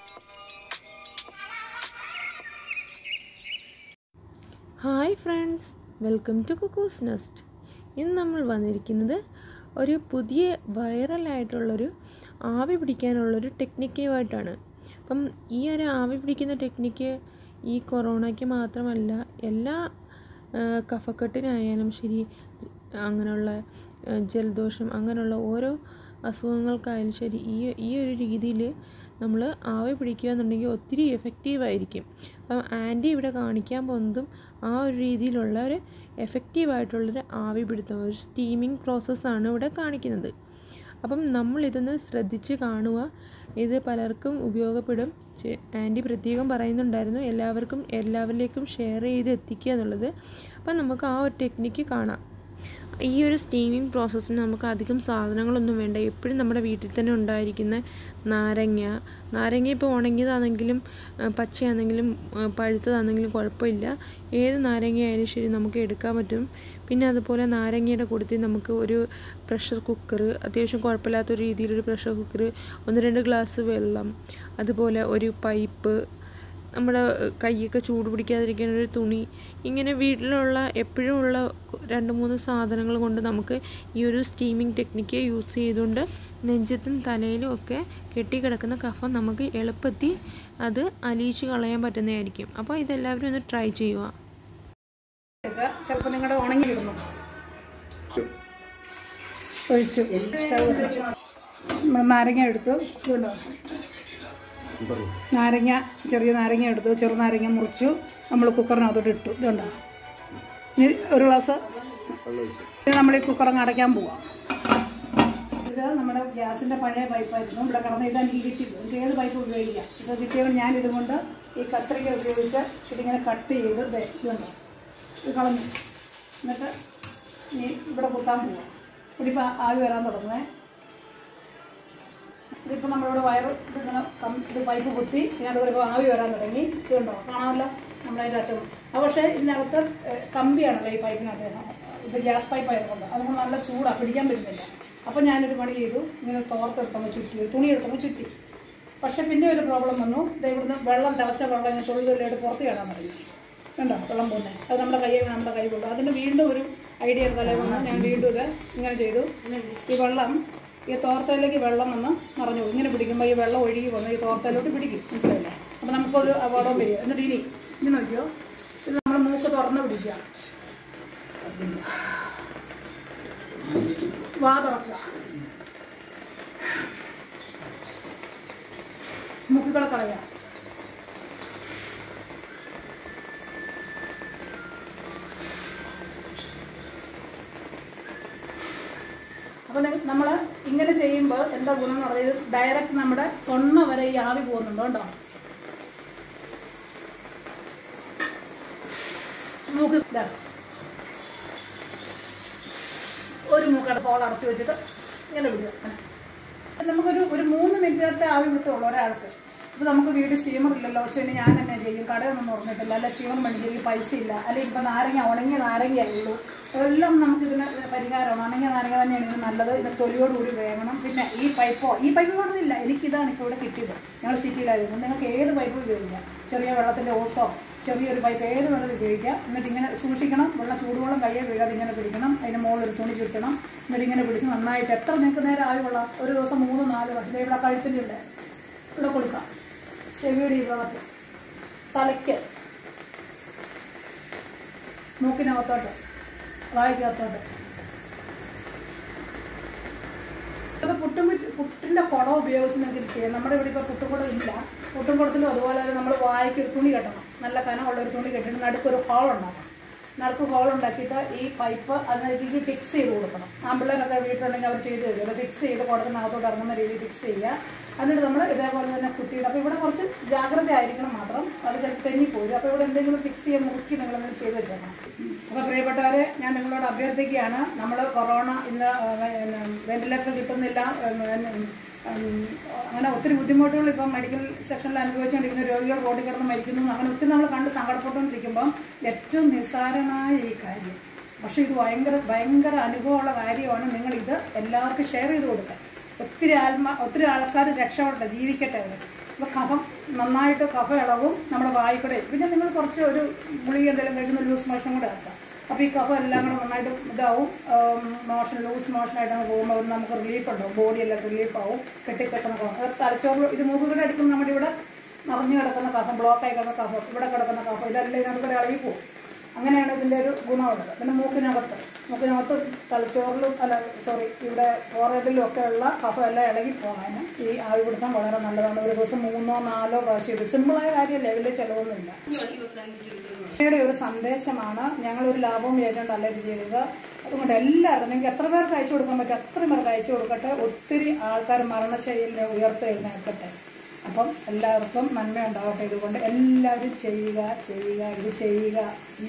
Hi friends welcome to Cuckoo's Nest ഇന്ന് നമ്മൾ വന്നിരിക്കുന്നത് ഒരു പുതിയ വൈറലായിട്ടുള്ളൊരു ആവി പിടിക്കാനുള്ളൊരു ടെക്നിക്കുമായിട്ടാണ് അപ്പം ഈ ഒരു ആവി പിടിക്കുന്ന ടെക്നിക്ക് ഈ കൊറോണയ്ക്ക് മാത്രമല്ല എല്ലാ ആ, കഫക്കെട്ടിനായാലും ശരി അങ്ങനെയുള്ള ആ, ജലദോഷം അങ്ങനെയുള്ള ഓരോ അസുഖങ്ങൾക്കായാലും ശരി ഈ ഈ ഒരു രീതിയിൽ നമ്മൾ ആവി പിടിക്കുക എന്നുണ്ടെങ്കിൽ ഒത്തിരി എഫക്റ്റീവായിരിക്കും അപ്പം ആൻറ്റി ഇവിടെ കാണിക്കാൻ പോകുന്നതും ആ ഒരു രീതിയിലുള്ള ഒരു എഫക്റ്റീവായിട്ടുള്ളൊരു ആവി പിടുത്തം ഒരു സ്റ്റീമിങ് പ്രോസസ്സാണ് ഇവിടെ കാണിക്കുന്നത് അപ്പം നമ്മൾ ഇതൊന്ന് ശ്രദ്ധിച്ച് കാണുക ഇത് പലർക്കും ഉപയോഗപ്പെടും ചെ- ആൻറ്റി പ്രത്യേകം പറയുന്നുണ്ടായിരുന്നു എല്ലാവർക്കും എല്ലാവരിലേക്കും ഷെയർ ചെയ്ത് എത്തിക്കുക എന്നുള്ളത് അപ്പം നമുക്ക് ആ ഒരു ടെക്നിക്ക് കാണാം ഈ ഒരു സ്റ്റീമിങ് പ്രോസസ്സിന് നമുക്ക് അധികം സാധനങ്ങളൊന്നും വേണ്ട എപ്പോഴും നമ്മുടെ വീട്ടിൽ തന്നെ ഉണ്ടായിരിക്കുന്ന നാരങ്ങ നാരങ്ങ ഇപ്പോൾ ഉണങ്ങിയതാണെങ്കിലും ആ, പച്ചയാണെങ്കിലും ആ, പഴുത്തതാണെങ്കിലും കുഴപ്പമില്ല ഏത് നാരങ്ങ ആയാലും ശരി നമുക്ക് എടുക്കാൻ പറ്റും പിന്നെ അതുപോലെ നാരങ്ങയുടെ കൂട്ടത്തിൽ നമുക്ക് ഒരു പ്രഷർ കുക്കർ അത്യാവശ്യം കുഴപ്പമില്ലാത്ത രീതിയിലൊരു പ്രഷർ കുക്കർ ഒന്ന് രണ്ട് ഗ്ലാസ് വെള്ളം അതുപോലെ ഒരു പൈപ്പ് നമ്മുടെ കൈയൊക്കെ ചൂട് പിടിക്കാതിരിക്കാൻ ഒരു തുണി ഇങ്ങനെ വീട്ടിലുള്ള എപ്പോഴും ഉള്ള രണ്ട് മൂന്ന് സാധനങ്ങൾ കൊണ്ട് നമുക്ക് ഈ ഒരു സ്റ്റീമിംഗ് ടെക്നിക്ക് യൂസ് ചെയ്തുകൊണ്ട് നെഞ്ചത്തും തലയിലും ഒക്കെ കെട്ടിക്കിടക്കുന്ന കഫം നമുക്ക് എളുപ്പത്തിൽ അത് അലിയിച്ച് കളയാൻ പറ്റുന്നതായിരിക്കും അപ്പോൾ ഇതെല്ലാവരും ഒന്ന് ട്രൈ ചെയ്യുക ഒക്കെ ചിലപ്പോൾ നിങ്ങളുടെ ഉണങ്ങി കിടന്നു ഒഴിച്ചു സ്റ്റൗ ഒഴിച്ചു നമ്മൾ നാരങ്ങ എടുത്തു ഇതുണ്ടോ നാരങ്ങ ചെറിയ നാരങ്ങ എടുത്തു ചെറുനാരങ്ങ മുറിച്ചു നമ്മൾ കുക്കറിനകത്തോട്ട് ഇട്ടു ഇതുണ്ടോ ഇനി ഒരു ഗ്ലാസ് ഇത് നമ്മൾ ഈ കുക്കറങ്ങ് അടയ്ക്കാൻ പോവാം ഇത് നമ്മുടെ ഗ്യാസിന്റെ പഴയ പൈപ്പായിരുന്നു ഇവിടെ കിടന്ന് ഇതാ എനിക്ക് കിട്ടി എനിക്ക് ഏത് പൈപ്പ് ഉപയോഗിക്കാം ഇത് കിട്ടിയപ്പോൾ ഞാൻ ഇതുകൊണ്ട് ഈ കത്രിക ഉപയോഗിച്ച് ഇതിങ്ങനെ കട്ട് ചെയ്ത് ദേ ഇതുണ്ടോ ഇത് കളഞ്ഞു എന്നിട്ട് ഇനി ഇവിടെ കുത്താൻ പോവാം ഇവിടെ ഇപ്പം ആവി വരാൻ തുടങ്ങുവേ ഇതിപ്പോൾ നമ്മളിവിടെ വയറ് ഇതിങ്ങനെ കം- ഇത് പൈപ്പ് കുത്തി ഇനി അതുപോലെ ഇപ്പോൾ ആവി വരാൻ തുടങ്ങി ഇതുണ്ടോ കാണാമല്ലോ നമ്മളതിൻ്റെ അറ്റം അത് പക്ഷേ ഇതിനകത്ത് ഏഹ്, കമ്പിയാണല്ലോ ഈ പൈപ്പിനകത്ത് ഇത് ഗ്യാസ് പൈപ്പ് ആയതുകൊണ്ട് അതുകൊണ്ട് നല്ല ചൂടാണ് പിടിക്കാൻ പറ്റുന്നില്ല അപ്പോൾ ഞാനൊരു പണി ചെയ്തു ഇങ്ങനെ തോർത്തെടുത്തങ്ങ് ചുറ്റി ഒരു തുണി എടുത്തങ്ങ് ചുറ്റി പക്ഷെ പിന്നെ ഒരു പ്രോബ്ലം വന്നു ഇത് ഇവിടുന്ന് വെള്ളം തിളച്ച വെള്ളം ഇങ്ങനെ തുള്ളി തുള്ളിയായിട്ട് പുറത്ത് കാണാൻ തുടങ്ങി കണ്ടോ വെള്ളം പോകുന്നത് അത് നമ്മുടെ കയ്യിൽ നമ്മുടെ കൈ കൊണ്ടു അതിന് വീണ്ടും ഒരു ഐഡിയ തലയിൽ വന്ന് ഞാൻ വീണ്ടും ഇത് ഇങ്ങനെ ചെയ്തു ഈ വെള്ളം ഈ തോർത്തയിലേക്ക് വെള്ളം വന്ന് മറഞ്ഞു പോകും. ഇങ്ങനെ പിടിക്കുമ്പോൾ ഈ വെള്ളം ഒഴുകി വന്ന് ഈ തോർത്തയിലോട്ട് പിടിക്കും മനസ്സിലായില്ലേ അപ്പം നമുക്കൊരു അപകടം വരിക എന്നിട്ട് ഇനി ഇനി നോക്കിയോ ഇത് നമ്മൾ മൂക്ക് തുറന്ന് പിടിക്കുക വാ തുറക്കുക മൂക്കുകളെ കളയാം അപ്പോൾ നമ്മൾ ഇങ്ങനെ ചെയ്യുമ്പോൾ എന്താ ഗുണം എന്ന് പറയുന്നത് ഡയറക്റ്റ് നമ്മുടെ തൊണ്ണ വരെ ഈ ആവി പോകുന്നുണ്ട് കേട്ടോ മൂക്ക് ഇതാ. ഒരു മൂക്കട കോൾ അടച്ചു വെച്ചിട്ട് ഇങ്ങനെ വിടുക നമുക്കൊരു ഒരു മൂന്ന് മിനിറ്റത്തെ ആവി വിടുത്തുള്ളൂ ഒരാൾക്ക് ഇപ്പൊ നമുക്ക് വീട് സ്റ്റീമർ ഇല്ലല്ലോ പക്ഷേ ഇനി ഞാൻ തന്നെ ചെയ്യും കടയൊന്നും തുറന്നിട്ടില്ല അല്ല സ്റ്റീമർ മേടിക്കും പൈസ ഇല്ല അല്ലെങ്കിൽ ഇപ്പൊ നാരങ്ങ ഉണങ്ങിയ നാരങ്ങ ഉള്ളൂ എല്ലാം നമുക്ക് ഇതിന് പരിഹാരമാണ് ഉണങ്ങിയ നാരങ്ങ തന്നെയാണ് ഇതിന് നല്ലത് ഇത് തൊലിയോടുകൂടി വേകണം പിന്നെ ഈ പൈപ്പോ ഈ പൈപ്പ് കൊണ്ടൊന്നുമില്ല എനിക്കിതാണ് ഇപ്പോൾ ഇവിടെ കിട്ടിയത് ഞങ്ങൾ സിറ്റിയിലായിരുന്നു നിങ്ങൾക്ക് ഏത് പൈപ്പ് ഉപയോഗിക്കാം ചെറിയ വെള്ളത്തിന്റെ ഓസോ ചെറിയൊരു പൈപ്പ് ഏത് വെള്ളം ഉപയോഗിക്കാം എന്നിട്ട് ഇങ്ങനെ സൂക്ഷിക്കണം വെള്ളം ചൂടുവെള്ളം കയ്യെ വീഴാതെ ഇങ്ങനെ പിടിക്കണം അതിന് മുകളിൽ ഒരു തുണി ചുറ്റണം എന്നിട്ട് ഇങ്ങനെ പിടിച്ച് നന്നായിട്ട് എത്ര നിങ്ങൾക്ക് നേരം ആയി വെള്ളം ഒരു ദിവസം മൂന്ന് നാല് വർഷം ദേ ഇവിടെ കഴുത്തിൻ്റെ ഇവിടെ ഇവിടെ കൊടുക്കാം ചെവിയുടെ ഈ ഭാഗത്ത് തലയ്ക്ക് മൂക്കിനകത്തോട്ട് വായിക്കകത്തോട്ട് ഇത് പുട്ടും കുറ്റി- പുട്ടിന്റെ കുടം ഉപയോഗിച്ച് നിങ്ങൾക്ക് ഇത് ചെയ്യാം നമ്മുടെ ഇവിടെ ഇപ്പോൾ പുട്ടുകുടം ഇല്ല പുട്ടും കുടത്തിലും അതുപോലെ തന്നെ നമ്മൾ വായിക്ക് ഒരു തുണി കെട്ടണം നല്ല കനമുള്ള ഒരു തുണി കെട്ടിട്ട് നടുക്കൊരു ഹോൾ ഉണ്ടാക്കണം നടുക്ക് ഹോൾ ഉണ്ടാക്കിയിട്ട് ഈ പൈപ്പ് അതിനകത്തേക്ക് ഫിക്സ് ചെയ്ത് കൊടുക്കണം ആമ്പിള്ളേരൊക്കെ വീട്ടിലുണ്ടെങ്കിൽ അവർ ചെയ്ത് തരും അത് ഫിക്സ് ചെയ്ത് കുടത്തിനകത്തോട്ട് ഇറങ്ങുന്ന രീതിയിൽ ഫിക്സ് ചെയ്യുക എന്നിട്ട് നമ്മൾ ഇതേപോലെ തന്നെ കുത്തിയിട്ട് അപ്പോൾ ഇവിടെ കുറച്ച് ജാഗ്രത ആയിരിക്കണം മാത്രം അത് ചിലപ്പോൾ തെന്നിപ്പോരും അപ്പോൾ ഇവിടെ എന്തെങ്കിലും ഫിക്സ് ചെയ്യാൻ മുറുക്കി നിങ്ങൾ ചെയ്ത് വെച്ചേക്കണം അപ്പോൾ പ്രിയപ്പെട്ടവരെ ഞാൻ നിങ്ങളോട് അഭ്യർത്ഥിക്കുകയാണ് നമ്മൾ കൊറോണ ഇന്ന് വെന്റിലേറ്റർ കിട്ടുന്നില്ല ഉം, ഉം, ഉം, അങ്ങനെ ഒത്തിരി ബുദ്ധിമുട്ടുകൾ ഇപ്പം മെഡിക്കൽ സെക്ഷനിൽ അനുഭവിച്ചുകൊണ്ടിരിക്കുന്ന രോഗികൾ റോഡിൽ കിടന്ന് മരിക്കുന്നു അങ്ങനെ ഒത്തിരി നമ്മൾ കണ്ട് സങ്കടപ്പെട്ടുകൊണ്ടിരിക്കുമ്പം ഏറ്റവും നിസ്സാരമായ ഈ കാര്യം പക്ഷേ ഇത് ഭയങ്കര ഭയങ്കര അനുഭവമുള്ള കാര്യമാണ് നിങ്ങൾ ഇത് എല്ലാവർക്കും ഷെയർ ചെയ്ത് കൊടുക്കുക ഒത്തിരി ആത്മ ഒത്തിരി ആൾക്കാർ രക്ഷപ്പെടട്ടെ ജീവിക്കട്ടെ അവർ അപ്പോൾ കഫം നന്നായിട്ട് കഫ ഇളവും നമ്മുടെ വായിക്കൂടെ പിന്നെ നിങ്ങൾ കുറച്ച് ഒരു ഗുളിക എന്തെങ്കിലും കഴിക്കുന്ന ലൂസ് മോഷൻ കൂടെ ആക്കാം അപ്പോൾ ഈ കഫം എല്ലാം കൂടെ നന്നായിട്ട് ഇതാവും മോഷൻ ലൂസ് മോഷനായിട്ട് അങ്ങ് പോകുമ്പോൾ നമുക്ക് റിലീഫ് ഉണ്ടാവും ബോഡിയെല്ലാം റിലീഫ് ആവും കെട്ടിക്കെട്ടുന്ന കഫം അത് തലച്ചോറ് ഇത് മൂക്കുകൂടെ അടിക്കുമ്പോൾ നമ്മുടെ ഇവിടെ നിറഞ്ഞു കിടക്കുന്ന കഫം ബ്ലോക്കായി കിടക്കുന്ന കഫം ഇവിടെ കിടക്കുന്ന കഫം ഇതെല്ലാം ഇതിനകത്ത് കൂടെ ഇളകി പോകും അങ്ങനെയാണ് ഇതിൻ്റെ ഒരു ഗുണമുള്ളത് പിന്നെ മൂക്കിനകത്ത് മൂക്കിനകത്ത് തലച്ചോറിലും അല്ല സോറി ഇവിടെ ഫോറേഡിലും ഒക്കെ ഉള്ള കഫം എല്ലാം ഇളകി പോകാൻ ഈ ആവി പിടുത്തം വളരെ നല്ലതാണ് ഒരു ദിവസം മൂന്നോ നാലോ പ്രാവശ്യം ഇത് സിമ്പിളായ കാര്യമല്ലേ വലിയ ചിലവൊന്നുമില്ല യുടെ ഒരു സന്ദേശമാണ് ഞങ്ങൾ ഒരു ലാഭവും വിചാരിച്ചുകൊണ്ടല്ല ഇത് ചെയ്തത് അതുകൊണ്ട് എല്ലാവർക്കും നിങ്ങൾക്ക് എത്ര പേർക്ക് അയച്ചു കൊടുക്കാൻ പറ്റും അത്രയും പേർക്ക് അയച്ചു കൊടുക്കട്ടെ ഒത്തിരി ആൾക്കാർ മരണശൈലിനെ ഉയർത്തെഴുന്നേൽക്കട്ടെ അപ്പം എല്ലാവർക്കും നന്മ ഉണ്ടാവട്ടെ ഇതുകൊണ്ട് എല്ലാവരും ചെയ്യുക ചെയ്യുക ഇത് ചെയ്യുക